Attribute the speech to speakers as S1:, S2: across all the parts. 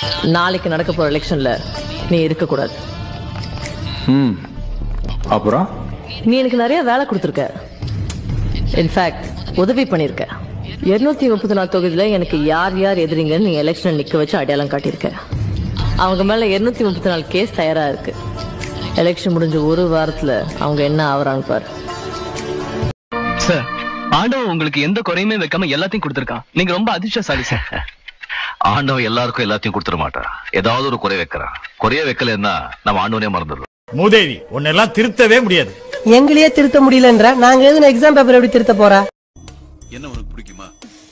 S1: நாளைக்கு நடக்க போற எலெக்ஷன்ல நீ இருக்க கூடாது
S2: ம் அப்புறம்
S1: நீ எனக்கு நிறைய வேலை கொடுத்துருக்க இன்ஃபேக்ட் உதவி பண்ணிருக்க இருநூத்தி முப்பத்தி நாலு தொகுதியில எனக்கு யார் யார் எதிரிங்கன்னு நீ எலெக்ஷன் நிக்க வச்சு அடையாளம் காட்டியிருக்க அவங்க மேல இருநூத்தி முப்பத்தி நாலு கேஸ் தயாரா இருக்கு எலெக்ஷன் முடிஞ்ச ஒரு வாரத்துல அவங்க என்ன ஆவறாங்க பாரு
S3: சார் ஆண்டவன் உங்களுக்கு எந்த குறையுமே வைக்காம எல்லாத்தையும் கொடுத்திருக்கான் நீங்க ரொம்ப அதிர்ஷ்டசாலி சார்
S4: ஆண்டவன் எல்லாருக்கும் எல்லாத்தையும் கொடுத்துட மாட்டான் ஏதாவது ஒரு குறை வைக்கிறான் குறைய வைக்கலன்னா நம்ம ஆண்டவனே மறந்துடுறோம்
S5: மூதேவி உன்னெல்லாம் திருத்தவே முடியாது
S6: எங்களையே திருத்த முடியலன்ற நாங்க எதுன எக்ஸாம் பேப்பர் எப்படி திருத்த போறா
S7: என்ன உனக்கு பிடிக்குமா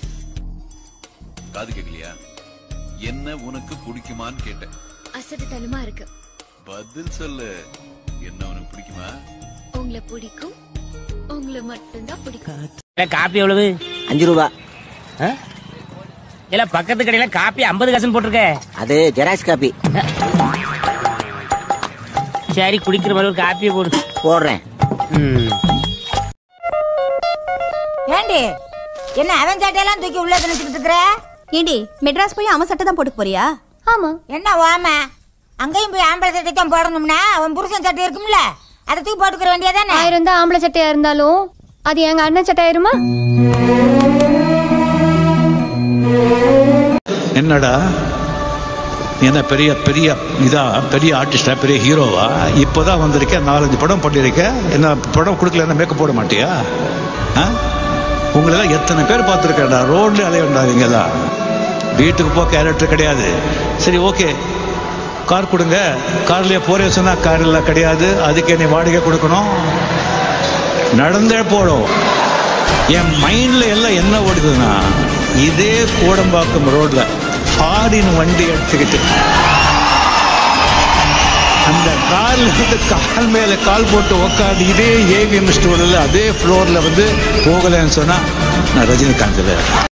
S7: காது கேட்கலையா என்ன உனக்கு பிடிக்குமான்னு கேட்டேன்
S8: அசட்டுத்தனமா இருக்கு
S7: பதில் சொல்லு என்ன உனக்கு பிடிக்குமா
S8: உங்களை பிடிக்கும் உங்களை மட்டும்தான் பிடிக்கும்
S9: காப்பி எவ்வளவு
S6: அஞ்சு ரூபா
S9: இல்ல பக்கத்து கடையில காப்பி ஐம்பது காசுன்னு போட்டிருக்க
S6: அது ஜெராக்ஸ் காப்பி
S9: சரி குடிக்கிற மாதிரி ஒரு காப்பியை போடு
S6: போடுறேன்
S8: ஏண்டி என்ன அவன் சட்டையெல்லாம் தூக்கி உள்ள திணிச்சுட்டு இருக்கிற ஏண்டி மெட்ராஸ் போய் அவன் சட்டை தான் போட்டு போறியா ஆமா என்ன ஓம அங்கேயும் போய் ஆம்பளை சட்டை தான் போடணும்னா அவன் புருஷன் சட்டை இருக்கும்ல அதை தூக்கி போட்டுக்கிற வேண்டியதானே
S10: ஆயிரம் தான் ஆம்பளை சட்டையா இருந்தாலும் அது எங்க அண்ணன் சட்டை ஆயிருமா
S5: என்னடா நீ என்ன பெரிய பெரிய இதா பெரிய ஆர்டிஸ்டா பெரிய ஹீரோவா இப்போதான் வந்திருக்க நாலஞ்சு படம் பண்ணிருக்க என்ன படம் கொடுக்கல என்ன மேக்கப் போட மாட்டியா ஆ? உங்களெல்லாம் எத்தனை பேர் பார்த்துருக்கேன்டா ரோட்ல அலைய வேண்டாதீங்களா வீட்டுக்கு போக கேரக்டர் கிடையாது சரி ஓகே கார் கொடுங்க கார்லயே போறேன் சொன்னா கார்ல கிடையாது அதுக்கே நீ வாடகை கொடுக்கணும் நடந்தே போடும் என் மைண்ட்ல எல்லாம் என்ன ஓடுதுன்னா இதே கோடம்பாக்கம் ரோட்ல ஃபாரின் வண்டி எடுத்துக்கிட்டு அந்த கார்ல இருந்து கால் மேல கால் போட்டு உக்காந்து இதே ஏவிஎம் ஸ்டோர்ல அதே ஃப்ளோர்ல வந்து போகலன்னு சொன்னா நான் ரஜினிகாந்த்